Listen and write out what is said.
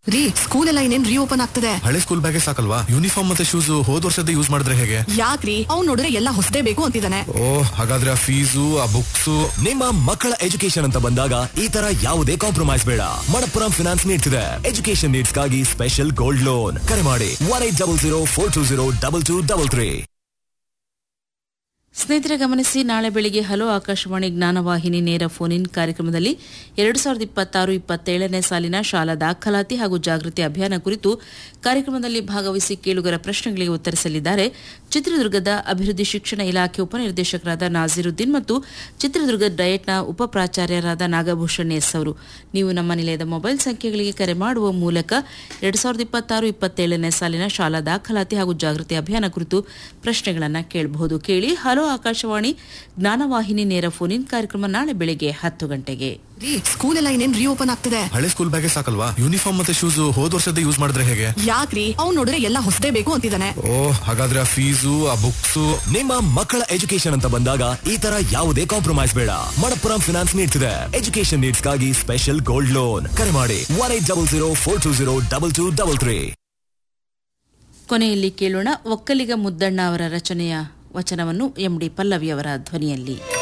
ರೀ ಸ್ಕೂಲ್ ಎಲ್ಲ ಇನ್ನೇನ್ ರೀಓಪನ್ ಆಗ್ತದೆ ಹಳೆ ಸ್ಕೂಲ್ ಬ್ಯಾಗೆ ಸಾಕಲ್ವಾ ಯೂನಿಫಾರ್ಮ್ ಮತ್ತೆ ಶೂಸ್ ಹೋದ್ ವರ್ಷದ ಯೂಸ್ ಮಾಡಿದ್ರೆ ಹೇಗೆ ಯಾಕ್ರಿ ಅವ್ನ್ ನೋಡಿದ್ರೆ ಎಲ್ಲ ಹೊಸದೇ ಬೇಕು ಅಂತಿದ್ದಾನೆ ಓ ಹಾಗಾದ್ರೆ ಆ ಫೀಸು ಆ ಬುಕ್ಸು ನಿಮ್ಮ ಮಕ್ಕಳ ಎಜುಕೇಶನ್ ಅಂತ ಬಂದಾಗ ಈ ತರ ಯಾವುದೇ ಕಾಂಪ್ರಮೈಸ್ ಬೇಡ ಮಣಪ್ಪುರಂ ಫಿನಾನ್ಸ್ ನೀಡ್ತಿದೆ ಎಜುಕೇಶನ್ ನೀಡ್ಸ್ಗಾಗಿ ಸ್ಪೆಷಲ್ ಗೋಲ್ಡ್ ಲೋನ್ ಕರೆ ಮಾಡಿ one eight double zero four two zero double two double three ಸ್ನೇಹಿತರೆ ಗಮನಿಸಿ ನಾಳೆ ಬೆಳಿಗ್ಗೆ ಹಲೋ ಆಕಾಶವಾಣಿ ಜ್ಞಾನವಾಹಿನಿ ನೇರ ಫೋನ್ ಇನ್ ಕಾರ್ಯಕ್ರಮದಲ್ಲಿ ಎರಡು ಸಾವಿರದ ಇಪ್ಪತ್ತಾರು ಇಪ್ಪತ್ತೇಳನೇ ಸಾಲಿನ ಶಾಲಾ ದಾಖಲಾತಿ ಹಾಗೂ ಜಾಗೃತಿ ಅಭಿಯಾನ ಕುರಿತು ಕಾರ್ಯಕ್ರಮದಲ್ಲಿ ಭಾಗವಹಿಸಿ ಕೇಳುಗರ ಪ್ರಶ್ನೆಗಳಿಗೆ ಉತ್ತರಿಸಲಿದ್ದಾರೆ ಚಿತ್ರದುರ್ಗದ ಅಭಿವೃದ್ಧಿ ಶಿಕ್ಷಣ ಇಲಾಖೆ ಉಪನಿರ್ದೇಶಕರಾದ ನಾಜೀರುದ್ದೀನ್ ಮತ್ತು ಚಿತ್ರದುರ್ಗ ಡಯಟ್ನ ಉಪ ಪ್ರಾಚಾರ್ಯರಾದ ನಾಗಭೂಷಣ್ ಎಸ್ ಅವರು ನೀವು ನಮ್ಮ ನಿಲಯದ ಮೊಬೈಲ್ ಸಂಖ್ಯೆಗಳಿಗೆ ಕರೆ ಮಾಡುವ ಮೂಲಕ ಎರಡು ಸಾವಿರದ ಇಪ್ಪತ್ತಾರು ಇಪ್ಪತ್ತೇಳನೇ ಸಾಲಿನ ಶಾಲಾ ದಾಖಲಾತಿ ಹಾಗೂ ಜಾಗೃತಿ ಅಭಿಯಾನ ಕುರಿತು ಪ್ರಶ್ನೆಗಳನ್ನು ಕೇಳಬಹುದು ಕೇಳಿ ಹಲೋ ಆಕಾಶವಾಣಿ ಜ್ಞಾನವಾಹಿನಿ ನೇರ ಫೋನ್ ಇನ್ ಕಾರ್ಯಕ್ರಮ ನಾಳೆ ಬೆಳಿಗ್ಗೆ ಹತ್ತು ಗಂಟೆಗೆ ರೀ ಸ್ಕೂಲ್ ಎಲ್ಲ ಇನ್ನೇನ್ ರೀಓಪನ್ ಆಗ್ತದೆ ಹಳೆ ಸ್ಕೂಲ್ ಬ್ಯಾಗೆ ಸಾಕಲ್ವಾ ಯೂನಿಫಾರ್ಮ್ ಮತ್ತೆ ಶೂಸ್ ಹೋದ್ ವರ್ಷದ ಯೂಸ್ ಮಾಡಿದ್ರೆ ಹೇಗೆ ಯಾಕ್ರಿ ಅವ್ನ್ ನೋಡಿದ್ರೆ ಎಲ್ಲ ಹೊಸದೇ ಬೇಕು ಅಂತಿದ್ದಾನೆ ಓ ಹಾಗಾದ್ರೆ ಆ ಫೀಸು ಆ ಬುಕ್ಸು ನಿಮ್ಮ ಮಕ್ಕಳ ಎಜುಕೇಶನ್ ಅಂತ ಬಂದಾಗ ಈ ತರ ಯಾವುದೇ ಕಾಂಪ್ರಮೈಸ್ ಬೇಡ ಮಣಪ್ಪುರಂ ಫಿನಾನ್ಸ್ ನೀಡ್ತಿದೆ ಎಜುಕೇಶನ್ ನೀಡ್ಸ್ಗಾಗಿ ಸ್ಪೆಷಲ್ ಗೋಲ್ಡ್ ಲೋನ್ ಕರೆ ಮಾಡಿ one eight double zero four two zero double two double three ಕೊನೆಯಲ್ಲಿ ಕೇಳೋಣ ಒಕ್ಕಲಿಗ ಮುದ್ದಣ್ಣ ಅವರ ರಚನೆಯ ವಚನವನ್ನು ಎಂಡಿ ಪಲ್ಲವಿಯವರ ಧ್ವನಿಯಲ್ಲಿ